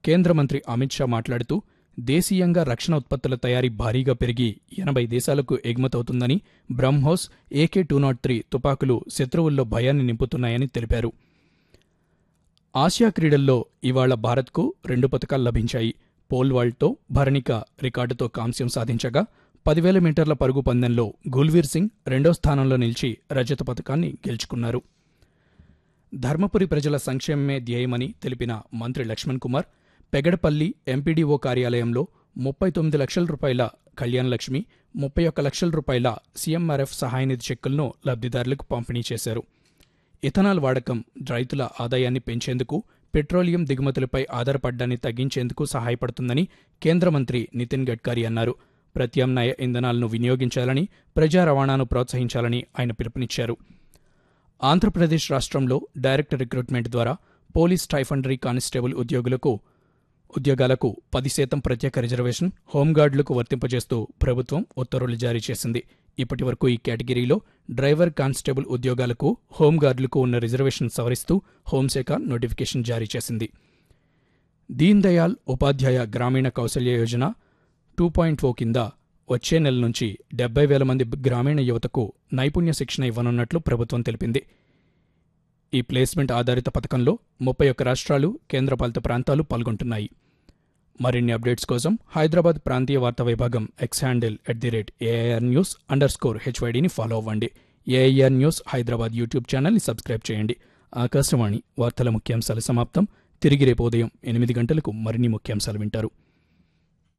కేంద్ర మంత్రి అమిత్ షా మాట్లాడుతూ దేశీయంగా రక్షణ ఉత్పత్తుల తయారీ భారీగా పెరిగి ఎనభై దేశాలకు ఎగుమతవుతుందని BrahMos AK two naught three తుపాకులు శత్రువుల్లో భయాన్ని నింపుతున్నాయని తెలిపారు ఆసియా క్రీడల్లో ఇవాళ భారత్కు రెండు పథకాలు లభించాయి పోల్ వాల్ట్తో భరణిక రికార్డుతో కాంస్యం సాధించగా పదివేల మీటర్ల పరుగు పందెంలో గుల్వీర్ సింగ్ రెండో స్థానంలో నిలిచి రజత పథకాన్ని గెలుచుకున్నారు ధర్మపురి ప్రజల సంక్షేమమే ధ్యేయమని తెలిపిన మంత్రి లక్ష్మణ్ కుమార్ పెగడపల్లి ఎంపీడీఓ కార్యాలయంలో ముప్పై తొమ్మిది లక్షల రూపాయల కళ్యాణ లక్ష్మి ముప్పై ఒక్క లక్షల రూపాయల సీఎంఆర్ఎఫ్ సహాయనిధి చెక్కులను లబ్ధిదారులకు పంపిణీ చేశారు ఇథనాల్ వాడకం రైతుల ఆదాయాన్ని పెంచేందుకు పెట్రోలియం దిగుమతులపై ఆధారపడ్డాన్ని తగ్గించేందుకు సహాయపడుతుందని కేంద్ర మంత్రి నితిన్ గడ్కరీ అన్నారు ప్రత్యామ్నాయ ఇంధనాలను వినియోగించాలని ప్రజా రవాణాను ప్రోత్సహించాలని ఆయన పిలుపునిచ్చారు ఆంధ్రప్రదేశ్ రాష్ట్రంలో డైరెక్ట్ రిక్రూట్మెంట్ ద్వారా పోలీస్ టైఫండరీ కానిస్టేబుల్ ఉద్యోగులకు ఉద్యోగాలకు పది శాతం ప్రత్యేక రిజర్వేషన్ హోంగార్డులకు వర్తింపజేస్తూ ప్రభుత్వం ఉత్తర్వులు జారీ చేసింది ఇప్పటి వరకు ఈ కేటగిరీలో డ్రైవర్ కానిస్టేబుల్ ఉద్యోగాలకు హోంగార్డులకు ఉన్న రిజర్వేషన్ సవరిస్తూ హోంశాఖ నోటిఫికేషన్ జారీ చేసింది Deen Dayal Upadhyaya Grameen Kaushalya Yojana two point O కింద వచ్చే నెల నుంచి డెబ్బై వేల మంది గ్రామీణ యువతకు నైపుణ్య శిక్షణ ఇవ్వనున్నట్లు ప్రభుత్వం తెలిపింది ఈ ప్లేస్మెంట్ ఆధారిత పథకంలో ముప్పై ఒక్క రాష్ట్రాలు కేంద్రపాలిత ప్రాంతాలు పాల్గొంటున్నాయి మరిన్ని అప్డేట్స్ కోసం హైదరాబాద్ ప్రాంతీయ వార్తా విభాగం X handle at the rate AIR news underscore స్కోర్ హెచ్వైడిని ఫాలో అవ్వండి ఏఐఆర్ న్యూస్ హైదరాబాద్ యూట్యూబ్ ఛానల్ని సబ్స్క్రైబ్ చేయండి ఆకాశవాణి వార్తల ముఖ్యాంశాలు సమాప్తం తిరిగి రేపు ఉదయం ఎనిమిది గంటలకు మరిన్ని ముఖ్యాంశాలు వింటారు